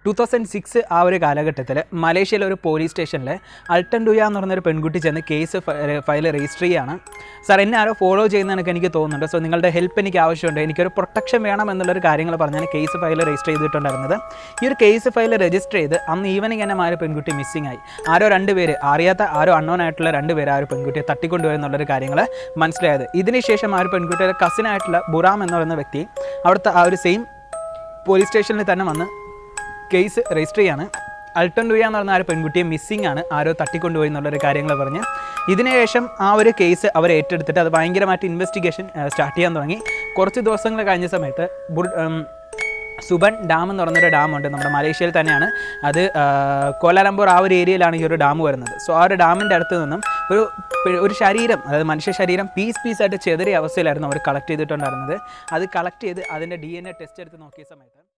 two thousand six ആ ഒരു കാലഘട്ടത്തിൽ മലേഷ്യയിലെ ഒരു പോലീസ് സ്റ്റേഷനിൽ അൾട്ടൻ ഡുയ എന്ന് പറഞ്ഞൊരു പെൺകുട്ടി ചെന്ന് കേസ് ഫയൽ രജിസ്റ്റർ ചെയ്യുകയാണ് സാർ എന്നെ ആരോ ഫോളോ ചെയ്യുന്നതെന്നൊക്കെ എനിക്ക് തോന്നുന്നുണ്ട് സോ നിങ്ങളുടെ ഹെൽപ്പ് എനിക്ക് ആവശ്യമുണ്ട് എനിക്കൊരു പ്രൊട്ടക്ഷൻ വേണം എന്നുള്ളൊരു കാര്യങ്ങൾ പറഞ്ഞാണ് കേസ് ഫയൽ രജിസ്റ്റർ ചെയ്തിട്ടുണ്ടായിരുന്നത് ഈ ഒരു കേസ് ഫയൽ രജിസ്റ്റർ ചെയ്ത് അന്ന് ഈവനിങ് തന്നെ ആ ഒരു പെൺകുട്ടി മിസ്സിംഗ് ആയി ആരോ രണ്ട് പേര് അറിയാത്ത ആരോ അണ്ണോൺ ആയിട്ടുള്ള രണ്ട് പേര് ആ ഒരു പെൺകുട്ടിയെ തട്ടിക്കൊണ്ടുപോയി എന്നുള്ളൊരു കാര്യങ്ങൾ മനസ്സിലായത് ഇതിനുശേഷം ആ ഒരു പെൺകുട്ടിയുടെ കസിനായിട്ടുള്ള ബുറാം എന്ന് പറയുന്ന വ്യക്തി അവിടുത്തെ ആ ഒരു സെയിം പോലീസ് സ്റ്റേഷനിൽ തന്നെ വന്ന് കേസ് രജിസ്റ്റർ ചെയ്യാണ് അൾട്ടൺ ഡുയ എന്ന് പറഞ്ഞ ആ ഒരു പെൺകുട്ടിയെ മിസ്സിംഗ് ആണ് ആരോ തട്ടിക്കൊണ്ടുപോയി എന്നുള്ളൊരു കാര്യങ്ങൾ പറഞ്ഞ് ഇതിനുശേഷം ആ ഒരു കേസ് അവർ ഏറ്റെടുത്തിട്ട് അത് ഭയങ്കരമായിട്ട് ഇൻവെസ്റ്റിഗേഷൻ സ്റ്റാർട്ട് ചെയ്യാൻ തുടങ്ങി കുറച്ച് ദിവസങ്ങൾ കഴിഞ്ഞ സമയത്ത് ബുർ- ഉം, സുബൻ ഡാം എന്ന് പറഞ്ഞൊരു ഡാമുണ്ട് നമ്മുടെ മലേഷ്യയിൽ തന്നെയാണ് അത് ആ, കോലാലംപൂർ ആ ഒരു ഏരിയയിലാണ് ഈ ഒരു ഡാം വരുന്നത് സോ ആ ഒരു ഡാമിൻ്റെ അടുത്ത് നിന്നും ഒരു പി- ഒരു ശരീരം അതായത് മനുഷ്യ ശരീരം പീസ് പീസായിട്ട് ചെതറിയ അവസ്ഥയിലായിരുന്നു അവർ കളക്ട് ചെയ്തിട്ടുണ്ടായിരുന്നത് അത് കളക്ട് ചെയ്ത് അതിൻ്റെ ഡി എൻ എ ടെസ്റ്റ് എടുത്ത് നോക്കിയ സമയത്ത്